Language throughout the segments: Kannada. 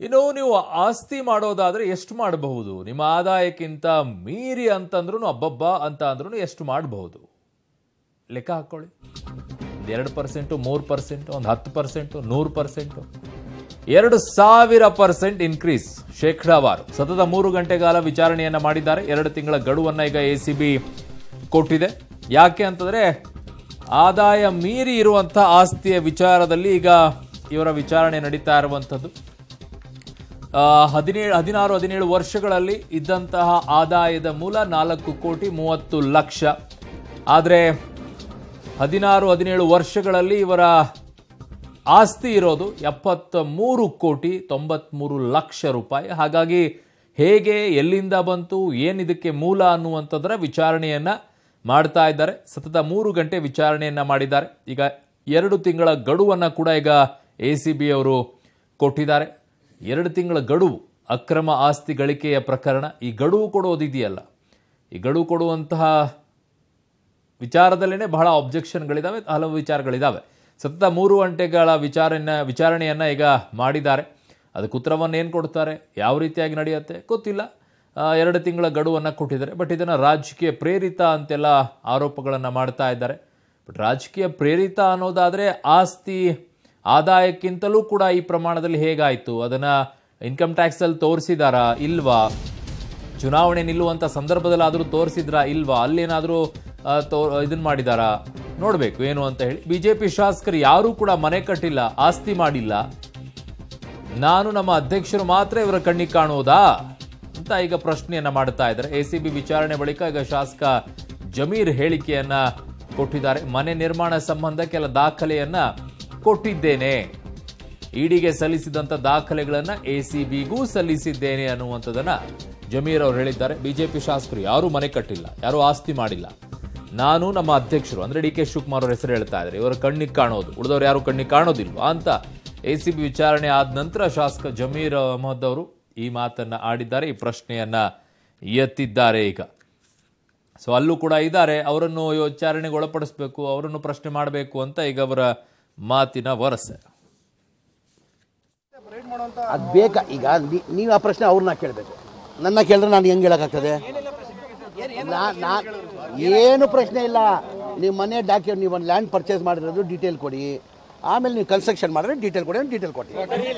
ಇನ್ನು ನೀವು ಆಸ್ತಿ ಮಾಡೋದಾದ್ರೆ ಎಷ್ಟು ಮಾಡಬಹುದು ನಿಮ್ಮ ಆದಾಯಕ್ಕಿಂತ ಮೀರಿ ಅಂತಂದ್ರೂ ಅಬ್ಬಬ್ಬ ಅಂತ ಅಂದ್ರೂ ಎಷ್ಟು ಮಾಡಬಹುದು ಲೆಕ್ಕ ಹಾಕೊಳ್ಳಿ ಒಂದು ಎರಡು ಪರ್ಸೆಂಟು ಮೂರು ಪರ್ಸೆಂಟ್ ಒಂದು ಹತ್ತು ಪರ್ಸೆಂಟು ನೂರು ಪರ್ಸೆಂಟು ಎರಡು ಸಾವಿರ ಪರ್ಸೆಂಟ್ ಇನ್ಕ್ರೀಸ್ ಶೇಕಡಾವಾರು ಸತತ ಮೂರು ಗಂಟೆಗಾಲ ವಿಚಾರಣೆಯನ್ನ ಮಾಡಿದ್ದಾರೆ ಎರಡು ತಿಂಗಳ ಗಡುವನ್ನ ಈಗ ಎ ಸಿ ಬಿ ಕೊಟ್ಟಿದೆ ಯಾಕೆ ಅಂತಂದ್ರೆ ಆದಾಯ ಮೀರಿ ಇರುವಂಥ ಆಸ್ತಿಯ ವಿಚಾರದಲ್ಲಿ ಈಗ ಇವರ ವಿಚಾರಣೆ ನಡೀತಾ ಇರುವಂಥದ್ದು ಹದಿನೇಳು ಹದಿನಾರು ಹದಿನೇಳು ವರ್ಷಗಳಲ್ಲಿ ಇದ್ದಂತಹ ಆದಾಯದ ಮೂಲ ನಾಲ್ಕು ಕೋಟಿ ಮೂವತ್ತು ಲಕ್ಷ ಆದರೆ ಹದಿನಾರು ಹದಿನೇಳು ವರ್ಷಗಳಲ್ಲಿ ಇವರ ಆಸ್ತಿ ಇರೋದು ಎಪ್ಪತ್ತ ಮೂರು ಕೋಟಿ ತೊಂಬತ್ಮೂರು ಲಕ್ಷ ರೂಪಾಯಿ ಹಾಗಾಗಿ ಹೇಗೆ ಎಲ್ಲಿಂದ ಬಂತು ಏನಿದಕ್ಕೆ ಮೂಲ ಅನ್ನುವಂಥದ್ರ ವಿಚಾರಣೆಯನ್ನ ಮಾಡ್ತಾ ಇದ್ದಾರೆ ಸತತ ಮೂರು ಗಂಟೆ ವಿಚಾರಣೆಯನ್ನ ಮಾಡಿದ್ದಾರೆ ಈಗ ಎರಡು ತಿಂಗಳ ಗಡುವನ್ನ ಕೂಡ ಈಗ ಎ ಸಿ ಬಿ ಅವರು ಕೊಟ್ಟಿದ್ದಾರೆ ಎರಡು ತಿಂಗಳ ಗಡುವು ಅಕ್ರಮ ಆಸ್ತಿ ಗಳಿಕೆಯ ಪ್ರಕರಣ ಈ ಗಡುವು ಕೊಡೋದಿದೆಯಲ್ಲ ಈ ಗಡುವು ಕೊಡುವಂತಹ ವಿಚಾರದಲ್ಲೇ ಬಹಳ ಅಬ್ಜೆಕ್ಷನ್ಗಳಿದಾವೆ ಹಲವು ವಿಚಾರಗಳಿದಾವೆ ಸತತ ಮೂರು ಗಂಟೆಗಳ ವಿಚಾರಣೆ ವಿಚಾರಣೆಯನ್ನ ಈಗ ಮಾಡಿದ್ದಾರೆ ಅದಕ್ಕೆ ಉತ್ತರವನ್ನು ಏನು ಕೊಡ್ತಾರೆ ಯಾವ ರೀತಿಯಾಗಿ ನಡೆಯುತ್ತೆ ಗೊತ್ತಿಲ್ಲ ಆ, ಎರಡು ತಿಂಗಳ ಗಡುವನ್ನು ಕೊಟ್ಟಿದ್ದಾರೆ ಬಟ್ ಇದನ್ನು ರಾಜಕೀಯ ಪ್ರೇರಿತ ಅಂತೆಲ್ಲ ಆರೋಪಗಳನ್ನು ಮಾಡ್ತಾ ಇದ್ದಾರೆ ಬಟ್ ರಾಜಕೀಯ ಪ್ರೇರಿತ ಅನ್ನೋದಾದರೆ ಆಸ್ತಿ ಆದಾಯಕ್ಕಿಂತಲೂ ಕೂಡ ಈ ಪ್ರಮಾಣದಲ್ಲಿ ಹೇಗಾಯಿತು ಅದನ್ನು ಇನ್ಕಮ್ ಟ್ಯಾಕ್ಸಲ್ಲಿ ತೋರಿಸಿದಾರಾ ಇಲ್ವಾ ಚುನಾವಣೆ ನಿಲ್ಲುವಂಥ ಸಂದರ್ಭದಲ್ಲಾದರೂ ತೋರಿಸಿದ್ರಾ ಇಲ್ವಾ ಅಲ್ಲೇನಾದರೂ ತೋ ಇದನ್ನ ಮಾಡಿದಾರಾ ನೋಡಬೇಕು ಏನು ಅಂತ ಹೇಳಿ ಬಿಜೆಪಿ ಶಾಸಕರು ಯಾರೂ ಕೂಡ ಮನೆ ಕಟ್ಟಿಲ್ಲ ಆಸ್ತಿ ಮಾಡಿಲ್ಲ ನಾನು ನಮ್ಮ ಅಧ್ಯಕ್ಷರು ಮಾತ್ರ ಇವರ ಕಣ್ಣಿಗೆ ಕಾಣುವುದಾ ಅಂತ ಈಗ ಪ್ರಶ್ನೆಯನ್ನ ಮಾಡ್ತಾ ಇದ್ದಾರೆ ಎ ಸಿ ಬಿ ವಿಚಾರಣೆ ಬಳಿಕ ಈಗ ಶಾಸಕ ಜಮೀರ್ ಹೇಳಿಕೆಯನ್ನ ಕೊಟ್ಟಿದ್ದಾರೆ ಮನೆ ನಿರ್ಮಾಣ ಸಂಬಂಧ ಕೆಲ ದಾಖಲೆಯನ್ನ ಕೊಟ್ಟಿದ್ದೇನೆ ಇಡಿಗೆ ಸಲ್ಲಿಸಿದಂತ ದಾಖಲೆಗಳನ್ನ ಎ ಸಿ ಬಿಗೂ ಸಲ್ಲಿಸಿದ್ದೇನೆ ಅನ್ನುವಂಥದ್ದನ್ನ ಜಮೀರ್ ಅವರು ಹೇಳಿದ್ದಾರೆ ಬಿಜೆಪಿ ಶಾಸಕರು ಯಾರೂ ಮನೆ ಕಟ್ಟಿಲ್ಲ ಯಾರೂ ಆಸ್ತಿ ಮಾಡಿಲ್ಲ ನಾನು ನಮ್ಮ ಅಧ್ಯಕ್ಷರು ಅಂದ್ರೆ ಡಿ ಕೆ ಶಿವಕುಮಾರ್ ಅವ್ರ ಹೆಸರು ಹೇಳ್ತಾ ಇದ್ದಾರೆ ಇವರ ಕಣ್ಣಿಗೆ ಕಾಣೋದು ಉಳಿದವ್ರು ಯಾರು ಕಣ್ಣಿಗೆ ಕಾಣೋದಿಲ್ವಾ ಅಂತ ಎ ಸಿ ಬಿ ವಿಚಾರಣೆ ಆದ ನಂತರ ಶಾಸಕ ಜಮೀರ್ ಅಹಮದ್ ಅವರು ಈ ಮಾತನ್ನ ಆಡಿದ್ದಾರೆ ಈ ಪ್ರಶ್ನೆಯನ್ನ ಎತ್ತಿದ್ದಾರೆ ಈಗ ಸೊ ಅಲ್ಲೂ ಕೂಡ ಇದ್ದಾರೆ ಅವರನ್ನು ವಿಚಾರಣೆಗೆ ಒಳಪಡಿಸಬೇಕು ಅವರನ್ನು ಪ್ರಶ್ನೆ ಮಾಡಬೇಕು ಅಂತ ಈಗ ಅವರ ಮಾತಿನ ವರಸೆ ಅದು ಬೇಕಾ ಈಗ ನೀ- ನೀವು ಆ ಪ್ರಶ್ನೆ ಅವ್ರನ್ನ ಕೇಳಬೇಕು ನನ್ನ ಕೇಳಿದ್ರೆ ನಾನು ಹೆಂಗೆ ಹೇಳೋಕ್ಕಾಗ್ತದೆ ನಾ- ನಾ ಏನು ಪ್ರಶ್ನೆ ಇಲ್ಲ ನೀವು ಮನೆ ಡಾಕ್ಯುಮೆಂಟ್ ನೀವು ಒಂದು ಲ್ಯಾಂಡ್ ಪರ್ಚೇಸ್ ಮಾಡಿರೋದು ಡೀಟೇಲ್ ಕೊಡಿ ಆಮೇಲೆ ನೀವು ಕನ್ಸ್ಟ್ರಕ್ಷನ್ ಮಾಡಿದ್ರೆ ಡೀಟೇಲ್ ಕೊಡಿ ಡೀಟೇಲ್ ಕೊಡಿ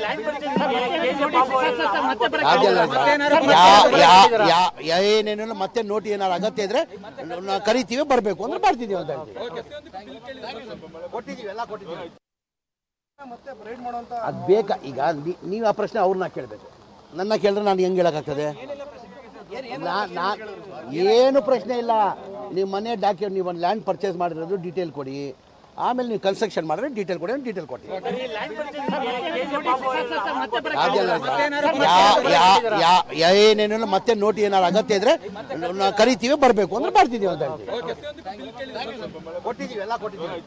ಹಾಗೆಲ್ಲ ಯಾ- ಯಾ- ಯಾ- ಯಾ- ಏನೇನಿಲ್ಲ ಮತ್ತೆ ನೋಟಿ ಏನಾರು ಅಗತ್ಯ ಇದ್ರೆ ನಾವು ಕರಿತೀವಿ ಬರಬೇಕು ಅಂದ್ರೆ ಬರ್ತಿದ್ದೀವಿ ಅಂತ ಹೇಳ್ತೀವಿ ಕೊಟ್ಟಿದ್ದೀವಿ ಎಲ್ಲ ಕೊಟ್ಟಿದ್ದೀವಿ ಅದು ಬೇಕಾ ಈಗ ನೀ- ನೀವು ಆ ಪ್ರಶ್ನೆ ಅವ್ರನ್ನ ಕೇಳಬೇಕು ನನ್ನ ಕೇಳಿದ್ರೆ ನಾನು ಹೆಂಗೆ ಹೇಳೋಕ್ಕಾಗ್ತದೆ ನಾ- ನಾ- ಏನು ಪ್ರಶ್ನೆ ಇಲ್ಲ ನೀವು ಮನೆ ಡಾಕ್ಯುಮೆಂಟ್ ನೀವು ಒಂದು ಲ್ಯಾಂಡ್ ಪರ್ಚೇಸ್ ಮಾಡಿರೋದು ಡೀಟೇಲ್ ಕೊಡಿ ಆಮೇಲೆ ನೀವು ಕನ್ಸ್ಟ್ರಕ್ಷನ್ ಮಾಡಿದ್ರೆ ಡೀಟೇಲ್ ಕೊಡಿ ಡೀಟೇಲ್ ಕೊಡಿ ಹಾಗೆಲ್ಲ ಯಾ- ಯಾ- ಯಾ- ಯಾ- ಏನೇನಿಲ್ಲ ಮತ್ತೆ ನೋಟಿ ಏನಾರು ಅಗತ್ಯ ಇದ್ರೆ ನಾವು ಕರಿತೀವಿ ಬರಬೇಕು ಅಂದ್ರೆ ಬರ್ತಿದ್ದೀವಿ ಅಂತ ಹೇಳ್ತೀವಿ ಕೊಟ್ಟಿದ್ದೀವಿ ಎಲ್ಲ ಕೊಟ್ಟಿದ್ದೀವಿ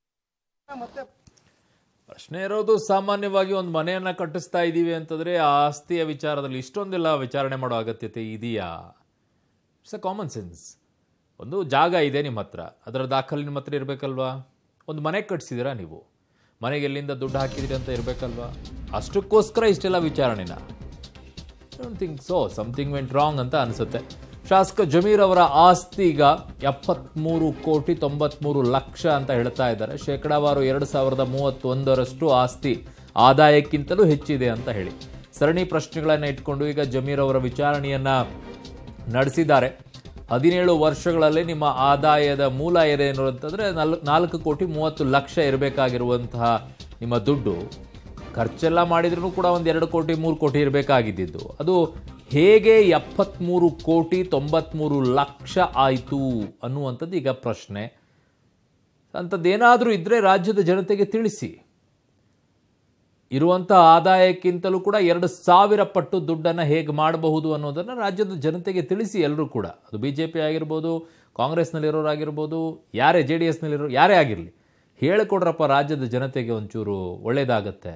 ಪ್ರಶ್ನೆ ಇರೋದು ಸಾಮಾನ್ಯವಾಗಿ ಒಂದು ಮನೆಯನ್ನ ಕಟ್ಟಿಸ್ತಾ ಇದ್ದೀವಿ ಅಂತಂದ್ರೆ ಆ ಆಸ್ತಿಯ ವಿಚಾರದಲ್ಲಿ ಇಷ್ಟೊಂದೆಲ್ಲ ವಿಚಾರಣೆ ಮಾಡೋ ಅಗತ್ಯತೆ ಇದೆಯಾ ಇಟ್ಸ್ ಅ ಕಾಮನ್ ಸೆನ್ಸ್ ಒಂದು ಜಾಗ ಇದೆ ನಿಮ್ಮ ಹತ್ರ ಅದರ ದಾಖಲೆ ನಿಮ್ಮ ಹತ್ರ ಇರಬೇಕಲ್ವಾ ಒಂದು ಮನೆ ಕಟ್ಸಿದ್ದೀರಾ ನೀವು ಮನೆಗೆ ಎಲ್ಲಿಂದ ದುಡ್ಡು ಹಾಕಿದಿರಿ ಅಂತ ಇರಬೇಕಲ್ವಾ ಅಷ್ಟಕ್ಕೋಸ್ಕರ ಇಷ್ಟೆಲ್ಲ ವಿಚಾರಣೆನ don't think so something went wrong ಅಂತ ಅನಿಸುತ್ತೆ ಶಾಸಕ ಜಮೀರ್ ಅವರ ಆಸ್ತಿ ಈಗ ಎಪ್ಪತ್ಮೂರು ಕೋಟಿ ತೊಂಬತ್ಮೂರು ಲಕ್ಷ ಅಂತ ಹೇಳ್ತಾ ಇದ್ದಾರೆ ಶೇಕಡಾವಾರು ಎರಡು ಸಾವಿರದ ಮೂವತ್ತೊಂದರಷ್ಟು ಆಸ್ತಿ ಆದಾಯಕ್ಕಿಂತಲೂ ಹೆಚ್ಚಿದೆ ಅಂತ ಹೇಳಿ ಸರಣಿ ಪ್ರಶ್ನೆಗಳನ್ನು ಇಟ್ಕೊಂಡು ಈಗ ಜಮೀರ್ ಅವರ ವಿಚಾರಣೆಯನ್ನ ನಡೆಸಿದ್ದಾರೆ ಹದಿನೇಳು ವರ್ಷಗಳಲ್ಲಿ ನಿಮ್ಮ ಆದಾಯದ ಮೂಲ ಏನೇನು ಅಂತಂದ್ರೆ ನಲ್ ನಾಲ್ಕು ಕೋಟಿ ಮೂವತ್ತು ಲಕ್ಷ ಇರಬೇಕಾಗಿರುವಂತಹ ನಿಮ್ಮ ದುಡ್ಡು ಖರ್ಚೆಲ್ಲ ಮಾಡಿದ್ರೂ ಕೂಡ ಒಂದು ಎರಡು ಕೋಟಿ ಮೂರು ಕೋಟಿ ಇರಬೇಕಾಗಿದ್ದು ಅದು ಹೇಗೆ ಎಪ್ಪತ್ಮೂರು ಕೋಟಿ ತೊಂಬತ್ಮೂರು ಲಕ್ಷ ಆಯಿತು ಅನ್ನುವಂಥದ್ದು ಈಗ ಪ್ರಶ್ನೆ ಅಂಥದ್ದೇನಾದರೂ ಇದ್ದರೆ ರಾಜ್ಯದ ಜನತೆಗೆ ತಿಳಿಸಿ ಇರುವಂಥ ಆದಾಯಕ್ಕಿಂತಲೂ ಕೂಡ ಎರಡು ಸಾವಿರ ಪಟ್ಟು ದುಡ್ಡನ್ನು ಹೇಗೆ ಮಾಡಬಹುದು ಅನ್ನೋದನ್ನು ರಾಜ್ಯದ ಜನತೆಗೆ ತಿಳಿಸಿ ಎಲ್ಲರೂ ಕೂಡ ಅದು ಬಿ ಜೆ ಪಿ ಆಗಿರ್ಬೋದು ಕಾಂಗ್ರೆಸ್ನಲ್ಲಿರೋರಾಗಿರ್ಬೋದು ಯಾರೇ ಜೆ ಡಿ ಎಸ್ನಲ್ಲಿರೋ ಯಾರೇ ಆಗಿರಲಿ ಹೇಳಿಕೊಡ್ರಪ್ಪ ರಾಜ್ಯದ ಜನತೆಗೆ ಒಂಚೂರು ಒಳ್ಳೇದಾಗತ್ತೆ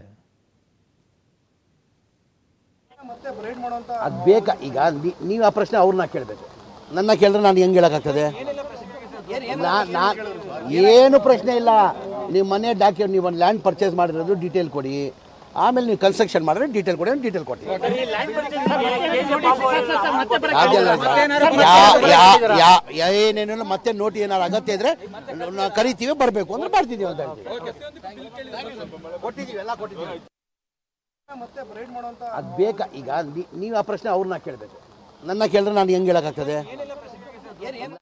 ಅದು ಬೇಕಾ ಈಗ ನೀ- ನೀವು ಆ ಪ್ರಶ್ನೆ ಅವ್ರನ್ನ ಕೇಳಬೇಕು ನನ್ನ ಕೇಳಿದ್ರೆ ನಾನು ಹೆಂಗೆ ಹೇಳೋಕ್ಕಾಗ್ತದೆ ನಾ- ನಾ- ಏನು ಪ್ರಶ್ನೆ ಇಲ್ಲ ನೀವು ಮನೆ ಡಾಕ್ಯುಮೆಂಟ್ ನೀವು ಒಂದು ಲ್ಯಾಂಡ್ ಪರ್ಚೇಸ್ ಮಾಡಿರೋದು ಡೀಟೇಲ್ ಕೊಡಿ ಆಮೇಲೆ ನೀವು ಕನ್ಸ್ಟ್ರಕ್ಷನ್ ಮಾಡಿದ್ರೆ ಡೀಟೇಲ್ ಕೊಡಿ ಡೀಟೇಲ್ ಕೊಡ್ತೀವಿ ಆಗಿಲ್ಲ ಸರ್. ಯಾ- ಯಾ- ಯಾ- ಯಾ- ಏನೇನಿಲ್ಲ ಮತ್ತೆ ನೋಟಿ ಏನಾರು ಅಗತ್ಯ ಇದ್ರೆ ನಾವು ಕರಿತೀವಿ ಬರಬೇಕು ಅಂದ್ರೆ ಬರ್ತಿದ್ದೀವಿ ಅಂತ ಹೇಳ್ತೀವಿ ಕೊಟ್ಟಿದ್ದೀವಿ ಎಲ್ಲ ಕೊಟ್ಟಿದ್ದೀವಿ ಅದು ಬೇಕಾ ಈಗ ನೀ- ನೀವು ಆ ಪ್ರಶ್ನೆ ಅವ್ರನ್ನ ಕೇಳಬೇಕು ನನ್ನ ಕೇಳಿದ್ರೆ ನಾನು ಹೆಂಗೆ ಹೇಳೋಕ್ಕಾಗ್ತದೆ